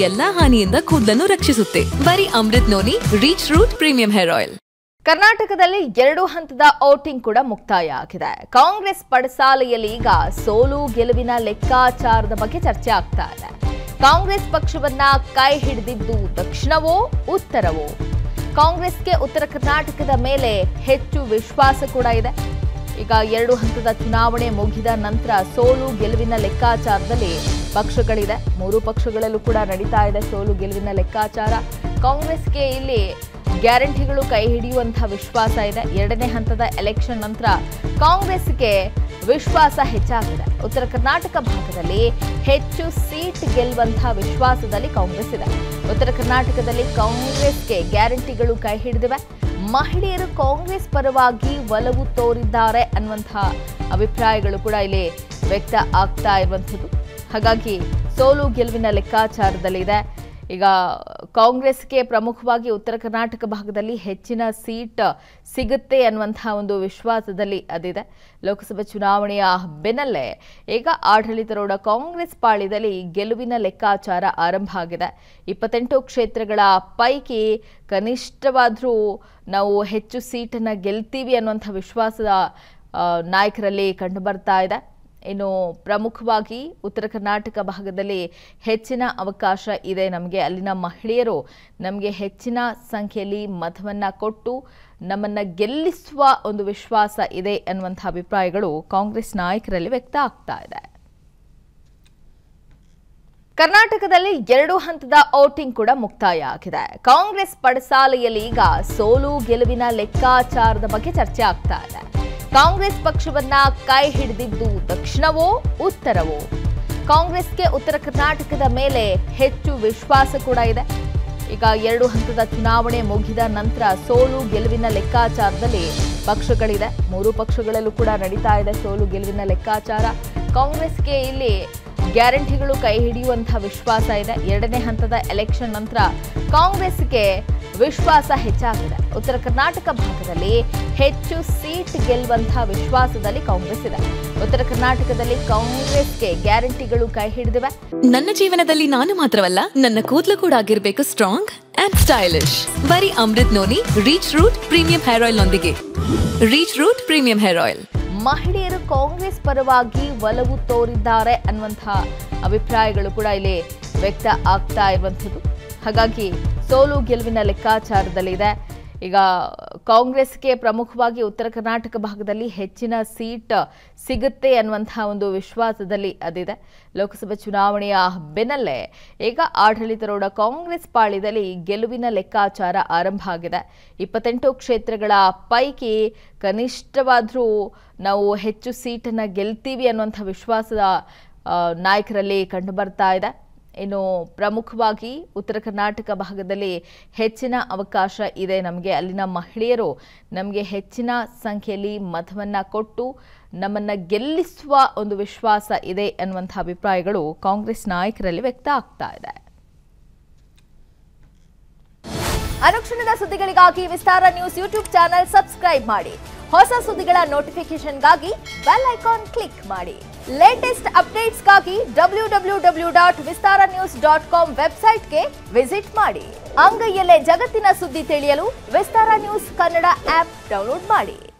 ಎಲ್ಲಾ ಹಾನಿಯಿಂದ ಕೂದಲನ್ನು ರಕ್ಷಿಸುತ್ತೆ ಬರೀ Amrut Noni reach root premium hair oil ಕರ್ನಾಟಕದಲ್ಲಿ ಎರಡು ಹಂತದ ಔಟಿಂಗ್ ಕೂಡ ಮುಕ್ತಾಯ ಆಗಿದೆ ಕಾಂಗ್ರೆಸ್ ಪಡಸಾಲೆಯಲ್ಲಿ ಈಗ ಸೋಲು ಗೆಲುವಿನ ಲೆಕ್ಕಾಚಾರದ ಬಗ್ಗೆ ಚರ್ಚೆ ಆಗ್ತಾ ಇದೆ ಕಾಂಗ್ರೆಸ್ ಪಕ್ಷವನ್ನ ಕೈ ಹಿಡಿದಿದ್ದು ದಕ್ಷಿಣವೋ ಉತ್ತರವೋ ಕಾಂಗ್ರೆಸ್ಗೆ ಉತ್ತರ ಕರ್ನಾಟಕದ ಮೇಲೆ ಹೆಚ್ಚು ವಿಶ್ವಾಸ ಕೂಡ ಇದೆ ಈಗ ಎರಡು ಹಂತದ ಚುನಾವಣೆ ಮುಗಿದ ನಂತರ ಸೋಲು ಗೆಲುವಿನ ಲೆಕ್ಕಾಚಾರದಲ್ಲಿ ಪಕ್ಷಗಳಿದೆ ಮೂರು ಪಕ್ಷಗಳಲ್ಲೂ ಕೂಡ ನಡೀತಾ ಇದೆ ಸೋಲು ಗೆಲುವಿನ ಲೆಕ್ಕಾಚಾರ ಕಾಂಗ್ರೆಸ್ಗೆ ಇಲ್ಲಿ ಗ್ಯಾರಂಟಿಗಳು ಕೈ ಹಿಡಿಯುವಂತಹ ವಿಶ್ವಾಸ ಇದೆ ಎರಡನೇ ಹಂತದ ಎಲೆಕ್ಷನ್ ನಂತರ ಕಾಂಗ್ರೆಸ್ಗೆ ವಿಶ್ವಾಸ ಹೆಚ್ಚಾಗಿದೆ ಉತ್ತರ ಕರ್ನಾಟಕ ಭಾಗದಲ್ಲಿ ಹೆಚ್ಚು ಸೀಟ್ ಗೆಲ್ಲುವಂತಹ ವಿಶ್ವಾಸದಲ್ಲಿ ಕಾಂಗ್ರೆಸ್ ಇದೆ ಉತ್ತರ ಕರ್ನಾಟಕದಲ್ಲಿ ಕಾಂಗ್ರೆಸ್ಗೆ ಗ್ಯಾರಂಟಿಗಳು ಕೈ ಹಿಡಿದಿವೆ ಮಹಿಳೆಯರು ಕಾಂಗ್ರೆಸ್ ಪರವಾಗಿ ಒಲವು ತೋರಿದ್ದಾರೆ ಅನ್ನುವಂತಹ ಅಭಿಪ್ರಾಯಗಳು ಕೂಡ ಇಲ್ಲಿ ವ್ಯಕ್ತ ಆಗ್ತಾ ಇರುವಂಥದ್ದು ಹಾಗಾಗಿ ಸೋಲು ಗೆಲುವಿನ ಲೆಕ್ಕಾಚಾರದಲ್ಲಿದೆ ಈಗ ಕಾಂಗ್ರೆಸ್ಗೆ ಪ್ರಮುಖವಾಗಿ ಉತ್ತರ ಕರ್ನಾಟಕ ಭಾಗದಲ್ಲಿ ಹೆಚ್ಚಿನ ಸೀಟ್ ಸಿಗುತ್ತೆ ಅನ್ನುವಂತಹ ಒಂದು ವಿಶ್ವಾಸದಲ್ಲಿ ಅದಿದೆ ಲೋಕಸಭಾ ಚುನಾವಣೆಯ ಬೆನ್ನಲ್ಲೇ ಈಗ ಆಡಳಿತಾರೂಢ ಕಾಂಗ್ರೆಸ್ ಪಾಳ್ಯದಲ್ಲಿ ಗೆಲುವಿನ ಲೆಕ್ಕಾಚಾರ ಆರಂಭ ಆಗಿದೆ ಇಪ್ಪತ್ತೆಂಟು ಕ್ಷೇತ್ರಗಳ ಪೈಕಿ ಕನಿಷ್ಠವಾದರೂ ನಾವು ಹೆಚ್ಚು ಸೀಟನ್ನು ಗೆಲ್ತೀವಿ ಅನ್ನುವಂಥ ವಿಶ್ವಾಸದ ಆ, ನಾಯಕರಲ್ಲಿ ಕಂಡು ಬರ್ತಾ ಇದೆ ಇನ್ನು ಪ್ರಮುಖವಾಗಿ ಉತ್ತರ ಕರ್ನಾಟಕ ಭಾಗದಲ್ಲಿ ಹೆಚ್ಚಿನ ಅವಕಾಶ ಇದೆ ನಮಗೆ ಅಲ್ಲಿನ ಮಹಿಳೆಯರು ನಮಗೆ ಹೆಚ್ಚಿನ ಸಂಖ್ಯೆಯಲ್ಲಿ ಮತವನ್ನ ಕೊಟ್ಟು ನಮ್ಮನ್ನ ಗೆಲ್ಲಿಸುವ ಒಂದು ವಿಶ್ವಾಸ ಇದೆ ಅನ್ನುವಂಥ ಅಭಿಪ್ರಾಯಗಳು ಕಾಂಗ್ರೆಸ್ ನಾಯಕರಲ್ಲಿ ವ್ಯಕ್ತ ಆಗ್ತಾ ಇದೆ ಕರ್ನಾಟಕದಲ್ಲಿ ಎರಡು ಹಂತದ ಔಟಿಂಗ್ ಕೂಡ ಮುಕ್ತಾಯ ಆಗಿದೆ ಕಾಂಗ್ರೆಸ್ ಪಡಸಾಲೆಯಲ್ಲಿ ಈಗ ಸೋಲು ಗೆಲುವಿನ ಲೆಕ್ಕಾಚಾರದ ಬಗ್ಗೆ ಚರ್ಚೆ ಆಗ್ತಾ ಇದೆ ಕಾಂಗ್ರೆಸ್ ಪಕ್ಷವನ್ನ ಕೈ ಹಿಡಿದಿದ್ದು ದಕ್ಷಿಣವೋ ಉತ್ತರವೋ ಕಾಂಗ್ರೆಸ್ಗೆ ಉತ್ತರ ಕರ್ನಾಟಕದ ಮೇಲೆ ಹೆಚ್ಚು ವಿಶ್ವಾಸ ಕೂಡ ಇದೆ ಈಗ ಎರಡು ಹಂತದ ಚುನಾವಣೆ ಮುಗಿದ ನಂತರ ಸೋಲು ಗೆಲುವಿನ ಲೆಕ್ಕಾಚಾರದಲ್ಲಿ ಪಕ್ಷಗಳಿದೆ ಮೂರು ಪಕ್ಷಗಳಲ್ಲೂ ಕೂಡ ನಡೀತಾ ಇದೆ ಸೋಲು ಗೆಲುವಿನ ಲೆಕ್ಕಾಚಾರ ಕಾಂಗ್ರೆಸ್ಗೆ ಇಲ್ಲಿ ಗ್ಯಾರಂಟಿಗಳು ಕೈ ಹಿಡಿಯುವಂತಹ ವಿಶ್ವಾಸ ಇದೆ ಎರಡನೇ ಹಂತದ ಎಲೆಕ್ಷನ್ ನಂತರ ಕಾಂಗ್ರೆಸ್ಗೆ ವಿಶ್ವಾಸ ಹೆಚ್ಚಾಗಿದೆ ಉತ್ತರ ಕರ್ನಾಟಕ ಭಾಗದಲ್ಲಿ ಹೆಚ್ಚು ಸೀಟ್ ಗೆಲ್ಲುವಂತಹ ವಿಶ್ವಾಸದಲ್ಲಿ ಕಾಂಗ್ರೆಸ್ ಇದೆ ಉತ್ತರ ಕರ್ನಾಟಕದಲ್ಲಿ ಕಾಂಗ್ರೆಸ್ಗೆ ಗ್ಯಾರಂಟಿಗಳು ಕೈ ಹಿಡಿದಿವೆ ನನ್ನ ಜೀವನದಲ್ಲಿ ನಾನು ಮಾತ್ರವಲ್ಲ ನನ್ನ ಕೂದಲು ಕೂಡ ಆಗಿರ್ಬೇಕು ಸ್ಟ್ರಾಂಗ್ ಅಂಡ್ ಸ್ಟೈಲಿಶ್ ಬರೀ Amrut Noni reach root premium hair oil ನೊಂದಿಗೆ reach root premium hair oil ಮಹಿಳೆಯರು ಕಾಂಗ್ರೆಸ್ ಪರವಾಗಿ ಒಲವು ತೋರಿದ್ದಾರೆ ಅನ್ನುವಂತಹ ಅಭಿಪ್ರಾಯಗಳು ಕೂಡ ಇಲ್ಲಿ ವ್ಯಕ್ತ ಆಗ್ತಾ ಇರುವಂಥದ್ದು ಹಾಗಾಗಿ ಸೋಲು ಗೆಲುವಿನ ಲೆಕ್ಕಾಚಾರದಲ್ಲಿದೆ ಈಗ ಕಾಂಗ್ರೆಸ್ಗೆ ಪ್ರಮುಖವಾಗಿ ಉತ್ತರ ಕರ್ನಾಟಕ ಭಾಗದಲ್ಲಿ ಹೆಚ್ಚಿನ ಸೀಟ್ ಸಿಗುತ್ತೆ ಅನ್ನುವಂತಹ ಒಂದು ವಿಶ್ವಾಸದಲ್ಲಿ ಅದಿದೆ ಲೋಕಸಭಾ ಚುನಾವಣೆಯ ಬೆನ್ನಲ್ಲೇ ಈಗ ಆಡಳಿತಾರೂಢ ಕಾಂಗ್ರೆಸ್ ಪಾಳ್ಯದಲ್ಲಿ ಗೆಲುವಿನ ಲೆಕ್ಕಾಚಾರ ಆರಂಭ ಆಗಿದೆ ಇಪ್ಪತ್ತೆಂಟು ಕ್ಷೇತ್ರಗಳ ಪೈಕಿ ಕನಿಷ್ಠವಾದರೂ ನಾವು ಹೆಚ್ಚು ಸೀಟನ್ನು ಗೆಲ್ತೀವಿ ಅನ್ನುವಂಥ ವಿಶ್ವಾಸದ ಆ, ನಾಯಕರಲ್ಲಿ ಕಂಡು ಬರ್ತಾ ಇದೆ ಇನ್ನು ಪ್ರಮುಖವಾಗಿ ಉತ್ತರ ಕರ್ನಾಟಕ ಭಾಗದಲ್ಲಿ ಹೆಚ್ಚಿನ ಅವಕಾಶ ಇದೆ ನಮಗೆ ಅಲ್ಲಿನ ಮಹಿಳೆಯರು ನಮಗೆ ಹೆಚ್ಚಿನ ಸಂಖ್ಯೆಯಲ್ಲಿ ಮತವನ್ನ ಕೊಟ್ಟು ನಮ್ಮನ್ನ ಗೆಲ್ಲಿಸುವ ಒಂದು ವಿಶ್ವಾಸ ಇದೆ ಅನ್ನುವಂಥ ಅಭಿಪ್ರಾಯಗಳು ಕಾಂಗ್ರೆಸ್ ನಾಯಕರಲ್ಲಿ ವ್ಯಕ್ತ ಆಗ್ತಾ ಇದೆ ಅನುಕ್ಷಣದ ಸುದ್ದಿಗಳಿಗಾಗಿ Vistara news YouTube channel subscribe ಮಾಡಿ ಹೊಸ ಸುದ್ದಿಗಳ ನೋಟಿಫಿಕೇಶನ್ಗಾಗಿ ಬೆಲ್ ಐಕಾನ್ ಕ್ಲಿಕ್ ಮಾಡಿ ಲೇಟೆಸ್ಟ್ ಅಪ್ಡೇಟ್ಸ್ಗಾಗಿ W W W dot Vistara news dot com ವೆಬ್ಸೈಟ್ಗೆ ವಿಸಿಟ್ ಮಾಡಿ ಅಂಗೈಯಲ್ಲೇ ಜಗತ್ತಿನ ಸುದ್ದಿ ತಿಳಿಯಲು Vistara news Kannada app download ಮಾಡಿ